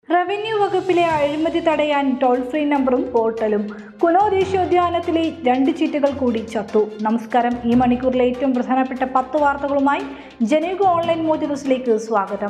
revenue വകുപ്പിലെ അഴിമതി തടയാൻ ടോൾ ഫ്രീ നമ്പറും പോർട്ടലും കുനോ ദേശീയോദ്യാനത്തിലെ രണ്ട് ചീറ്റുകൾ കൂടി ചത്തു നമസ്കാരം ഈ മണിക്കൂറിലെ ഏറ്റവും പ്രധാനപ്പെട്ട പത്ത് വാർത്തകളുമായി ജനയുഗ ഓൺലൈൻ മോദി ന്യൂസിലേക്ക് സ്വാഗതം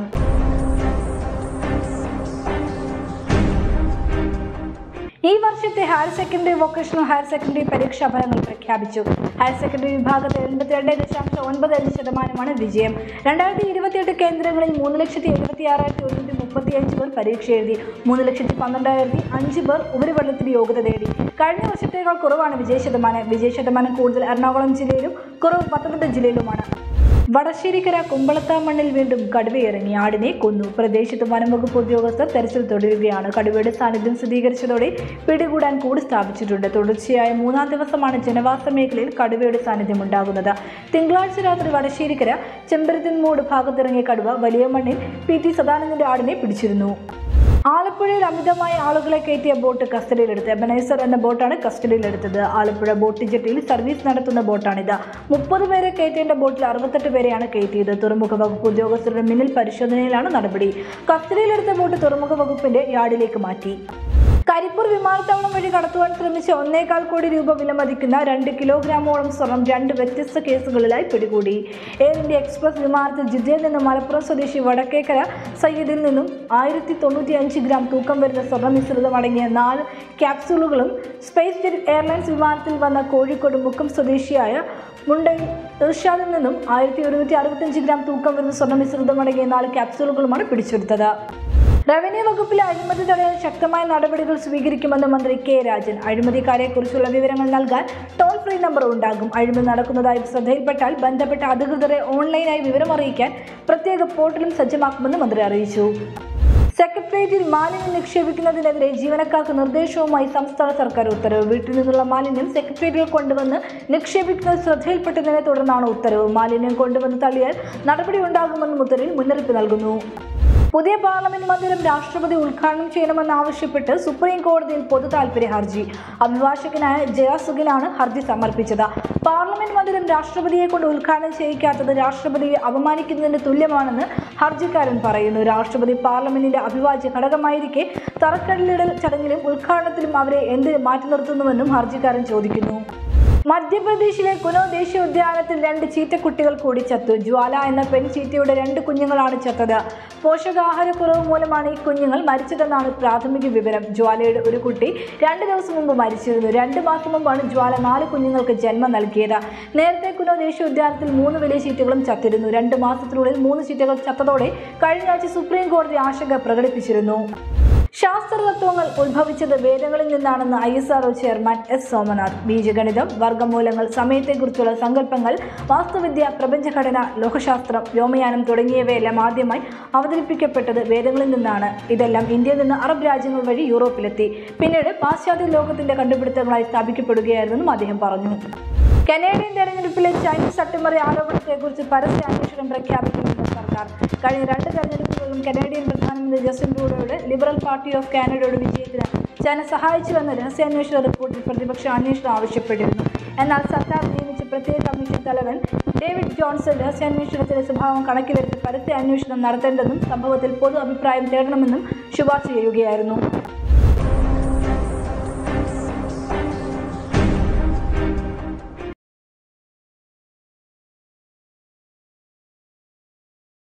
ഈ വർഷത്തെ higher secondary vocational higher secondary പരീക്ഷാ ഫലങ്ങൾ പ്രഖ്യാപിച്ചു ഹയർ സെക്കൻഡറി വിഭാഗത്തിൽ എൺപത്തിരണ്ട് ദശാംശം ഒൻപത് അഞ്ച് ശതമാനമാണ് വിജയം രണ്ടായിരത്തി ഇരുപത്തിയെട്ട് കേന്ദ്രങ്ങളിൽ മൂന്ന് ലക്ഷത്തി എഴുപത്തി ആറായിരത്തി ഒരുന്നൂറ്റി മുപ്പത്തി അഞ്ച് പേർ പരീക്ഷ എഴുതി മൂന്ന് ലക്ഷത്തി പന്ത്രണ്ടായിരത്തി അഞ്ച് പേർ ഉപരിപഠനത്തിന് യോഗ്യത നേടി കഴിഞ്ഞ വർഷത്തേക്കാൾ കുറവാണ് വിജയ ശതമാനം വിജയ ശതമാനം കൂടുതൽ എറണാകുളം ജില്ലയിലും കുറവ് പത്തനംതിട്ട ജില്ലയിലുമാണ് വടശ്ശേരിക്കര കുമ്പളത്താമണ്ണിൽ വീണ്ടും കടുവയിറങ്ങി ആടിനെ കൊന്നു പ്രദേശത്ത് വനംവകുപ്പ് ഉദ്യോഗസ്ഥർ തെരച്ചിൽ തുടരുകയാണ് കടുവയുടെ സാന്നിധ്യം സ്ഥിരീകരിച്ചതോടെ പിടികൂടാൻ കൂടി സ്ഥാപിച്ചിട്ടുണ്ട് തുടർച്ചയായ മൂന്നാം ദിവസമാണ് ജനവാസ മേഖലയിൽ കടുവയുടെ സാന്നിധ്യം ഉണ്ടാകുന്നത് തിങ്കളാഴ്ച രാത്രി വടശ്ശേരിക്കര ചെമ്പരത്തിൻമൂട് ഭാഗത്തിറങ്ങിയ കടുവ വലിയ മണ്ണിൽ പി ടി സദാനന്ദന്റെ ആടിനെ പിടിച്ചിരുന്നു ആലപ്പുഴയിൽ അമിതമായ ആളുകളെ കയറ്റിയ ബോട്ട് കസ്റ്റഡിയിലെടുത്ത് എബനൈസർ എന്ന ബോട്ടാണ് കസ്റ്റഡിയിലെടുത്തത് ആലപ്പുഴ ബോട്ട് ജെട്ടിയിൽ സർവീസ് നടത്തുന്ന ബോട്ടാണിത് മുപ്പത് പേരെ കയറ്റേണ്ട ബോട്ടിൽ അറുപത്തെട്ട് പേരെയാണ് കയറ്റിയത് തുറമുഖ വകുപ്പ് ഉദ്യോഗസ്ഥരുടെ മിന്നൽ പരിശോധനയിലാണ് നടപടി കസ്റ്റഡിയിലെടുത്ത ബോട്ട് തുറമുഖ വകുപ്പിന്റെ യാർഡിലേക്ക് മാറ്റി കരിപ്പൂർ വിമാനത്താവളം വഴി കടത്തുവാൻ ശ്രമിച്ച ഒന്നേകാൽ കോടി രൂപ വിലമതിക്കുന്ന രണ്ട് കിലോഗ്രാമോളം സ്വർണം രണ്ട് വ്യത്യസ്ത കേസുകളിലായി പിടികൂടി എയർ ഇന്ത്യ എക്സ്പ്രസ് വിമാനത്തിൽ ജിദ്ദയിൽ നിന്നും മലപ്പുറം സ്വദേശി വടക്കേക്കര സയ്യിദിൽ നിന്നും ആയിരത്തി തൊണ്ണൂറ്റി അഞ്ച് ഗ്രാം തൂക്കം വരുന്ന സ്വർണ്ണ മിശ്രിതം അടങ്ങിയ നാല് ക്യാപ്സ്യൂളുകളും സ്പേസ് ജെറ്റ് എയർലൈൻസ് വിമാനത്തിൽ വന്ന കോഴിക്കോട് മുക്കം സ്വദേശിയായ മുണ്ടൈ ഇർഷാദിൽ നിന്നും ആയിരത്തി ഒരുന്നൂറ്റി അറുപത്തഞ്ച് ഗ്രാം തൂക്കം വരുന്ന സ്വർണ്ണ മിശ്രിതം അടങ്ങിയ നാല് ക്യാപ്സ്യൂളുകളുമാണ് പിടിച്ചെടുത്തത് റവന്യൂ വകുപ്പിലെ അഴിമതി തടയാൻ ശക്തമായ നടപടികൾ സ്വീകരിക്കുമെന്ന് മന്ത്രി കെ രാജൻ അഴിമതിക്കാരെക്കുറിച്ചുള്ള വിവരങ്ങൾ നൽകാൻ ടോൾ ഫ്രീ നമ്പർ ഉണ്ടാകും അഴിമതി നടക്കുന്നതായി ശ്രദ്ധയിൽപ്പെട്ടാൽ ബന്ധപ്പെട്ട അധികൃതരെ ഓൺലൈനായി വിവരം അറിയിക്കാൻ പ്രത്യേക പോർട്ടലും സജ്ജമാക്കുമെന്ന് മന്ത്രി അറിയിച്ചു സെക്രട്ടേറിയറ്റിൽ മാലിന്യം നിക്ഷേപിക്കുന്നതിനെതിരെ ജീവനക്കാർക്ക് നിർദ്ദേശവുമായി സംസ്ഥാന സർക്കാർ ഉത്തരവ് വീട്ടിൽ നിന്നുള്ള മാലിന്യം സെക്രട്ടേറിയറ്റിൽ കൊണ്ടുവന്ന് നിക്ഷേപിക്കുന്നത് ശ്രദ്ധയിൽപ്പെട്ടതിനെ തുടർന്നാണ് ഉത്തരവ് മാലിന്യം കൊണ്ടുവന്ന് തള്ളിയാൽ നടപടി ഉണ്ടാകുമെന്നും ഉത്തരവിൽ മുന്നറിയിപ്പ് നൽകുന്നു പുതിയ പാർലമെന്റ് മന്ദിരം രാഷ്ട്രപതി ഉദ്ഘാടനം ചെയ്യണമെന്നാവശ്യപ്പെട്ട് സുപ്രീം കോടതിയിൽ പൊതു താൽപര്യ ഹർജി അഭിഭാഷകനായ ജയാസുഖിനാണ് ഹർജി സമർപ്പിച്ചത് പാർലമെന്റ് മന്ദിരം രാഷ്ട്രപതിയെ കൊണ്ട് ഉദ്ഘാടനം ചെയ്യിക്കാത്തത് രാഷ്ട്രപതിയെ അപമാനിക്കുന്നതിന് തുല്യമാണെന്ന് ഹർജിക്കാരൻ പറയുന്നു രാഷ്ട്രപതി പാർലമെന്റിന്റെ അഭിവാജ്യ ഘടകമായിരിക്കെ തറക്കല്ലിടൽ ചടങ്ങിലും ഉദ്ഘാടനത്തിലും അവരെ എന്തിന് മാറ്റി നിർത്തുന്നുവെന്നും ഹർജിക്കാരൻ ചോദിക്കുന്നു മധ്യപ്രദേശിലെ കുനോ ദേശീയോദ്യാനത്തിൽ രണ്ട് ചീറ്റക്കുട്ടികൾ കൂടി ചത്തു ജ്വാല എന്ന പെൺചീറ്റയുടെ രണ്ട് കുഞ്ഞുങ്ങളാണ് ചത്തത് പോഷകാഹാരക്കുറവ് മൂലമാണ് ഈ കുഞ്ഞുങ്ങൾ മരിച്ചതെന്നാണ് പ്രാഥമിക വിവരം ജ്വാലയുടെ ഒരു കുട്ടി രണ്ട് ദിവസം മുമ്പ് മരിച്ചിരുന്നു രണ്ട് മാസം മുമ്പാണ് ജ്വാല നാല് കുഞ്ഞുങ്ങൾക്ക് ജന്മം നൽകിയത് നേരത്തെ കുനോ ദേശീയോദ്യാനത്തിൽ മൂന്ന് വലിയ ചീറ്റകളും ചത്തിരുന്നു രണ്ട് മാസത്തിനുള്ളിൽ മൂന്ന് ചീറ്റകൾ ചത്തതോടെ കഴിഞ്ഞ ആഴ്ച സുപ്രീം കോടതി ആശങ്ക പ്രകടിപ്പിച്ചിരുന്നു ശാസ്ത്രതത്വങ്ങൾ ഉത്ഭവിച്ചത് വേദങ്ങളിൽ നിന്നാണെന്ന് I S R O chairman S Somanath ബീജഗണിതം വർഗമൂലങ്ങൾ സമയത്തെക്കുറിച്ചുള്ള സങ്കല്പങ്ങൾ വാസ്തുവിദ്യ പ്രപഞ്ചഘടന ലോകശാസ്ത്രം വ്യോമയാനം തുടങ്ങിയവയെല്ലാം ആദ്യമായി അവതരിപ്പിക്കപ്പെട്ടത് വേദങ്ങളിൽ നിന്നാണ് ഇതെല്ലാം ഇന്ത്യയിൽ നിന്ന് അറബ് രാജ്യങ്ങൾ വഴി യൂറോപ്പിലെത്തി പിന്നീട് പാശ്ചാത്യ ലോകത്തിന്റെ കണ്ടുപിടുത്തങ്ങളായി സ്ഥാപിക്കപ്പെടുകയായിരുന്നെന്നും അദ്ദേഹം പറഞ്ഞു കനേഡിയൻ തെരഞ്ഞെടുപ്പിലെ ചൈനീസ് അട്ടിമറി ആരോപണത്തെക്കുറിച്ച് പരസ്യ അന്വേഷണം പ്രഖ്യാപിക്കുമെന്ന് സർക്കാർ കഴിഞ്ഞ രണ്ട് തെരഞ്ഞെടുപ്പുകളിലും കനേഡിയൻ പ്രധാനമന്ത്രി ജസ്റ്റിൻ ട്രൂഡോയുടെ ലിബറൽ പാർട്ടി ഓഫ് കാനഡയുടെ വിജയത്തിന് ചൈന സഹായിച്ചുവെന്ന് രഹസ്യാന്വേഷണ റിപ്പോർട്ടിൽ പ്രതിപക്ഷം അന്വേഷണം ആവശ്യപ്പെട്ടിരുന്നു എന്നാൽ സർക്കാർ നിയമിച്ച പ്രത്യേക കമ്മീഷൻ തലവൻ ഡേവിഡ് ജോൺസൺ രഹസ്യാന്വേഷണത്തിന്റെ സ്വഭാവം കണക്കിലെടുത്ത് പരസ്യ അന്വേഷണം നടത്തേണ്ടെന്നും സംഭവത്തിൽ പൊതു അഭിപ്രായം തേടണമെന്നും ശുപാർശ ചെയ്യുകയായിരുന്നു